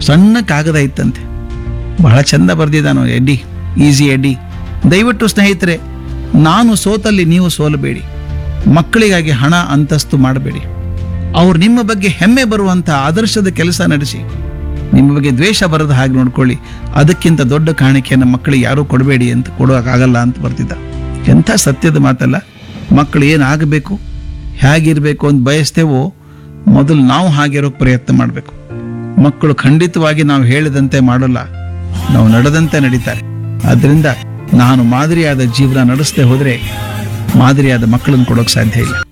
ಸಣ್ಣ ಕಾಗದ ಇತ್ತಂತೆ ಬಹಳ ಚಂದ ಬರೆದಿದ್ದಾನು ಎಡ್ಡಿ ಈಸಿ ಎಡ್ಡಿ ದಯವಿಟ್ಟು ಸ್ನೇಹಿತರೆ ನಾನು ಸೋತಲ್ಲಿ ನೀವು ಸೋಲಬೇಡಿ ಮಕ್ಕಳಿಗಾಗಿ ಹಣ ಅಂತಸ್ತು ಮಾಡಬೇಡಿ ಅವ್ರು ನಿಮ್ಮ ಬಗ್ಗೆ ಹೆಮ್ಮೆ ಬರುವಂಥ ಆದರ್ಶದ ಕೆಲಸ ನಡೆಸಿ ನಿಮ್ಮ ಬಗ್ಗೆ ದ್ವೇಷ ಬರದ ಹಾಗೆ ನೋಡ್ಕೊಳ್ಳಿ ಅದಕ್ಕಿಂತ ದೊಡ್ಡ ಕಾಣಿಕೆಯನ್ನು ಮಕ್ಕಳಿಗೆ ಯಾರೂ ಕೊಡಬೇಡಿ ಅಂತ ಕೊಡೋಕ್ಕಾಗಲ್ಲ ಅಂತ ಬರ್ತಿದ್ದ ಎಂಥ ಸತ್ಯದ ಮಾತಲ್ಲ ಮಕ್ಕಳು ಏನಾಗಬೇಕು ಹೇಗಿರಬೇಕು ಅಂತ ಬಯಸ್ತೇವೋ ಮೊದಲು ನಾವು ಹಾಗಿರೋಕೆ ಪ್ರಯತ್ನ ಮಾಡಬೇಕು ಮಕ್ಕಳು ಖಂಡಿತವಾಗಿ ನಾವು ಹೇಳಿದಂತೆ ಮಾಡಲ್ಲ ನಾವು ನಡೆದಂತೆ ನಡೀತಾರೆ ಆದ್ದರಿಂದ ನಾನು ಮಾದರಿಯಾದ ಜೀವನ ನಡೆಸದೆ ಹೋದರೆ ಮಾದರಿಯಾದ ಮಕ್ಕಳನ್ನು ಕೊಡೋಕೆ ಸಾಧ್ಯ ಇಲ್ಲ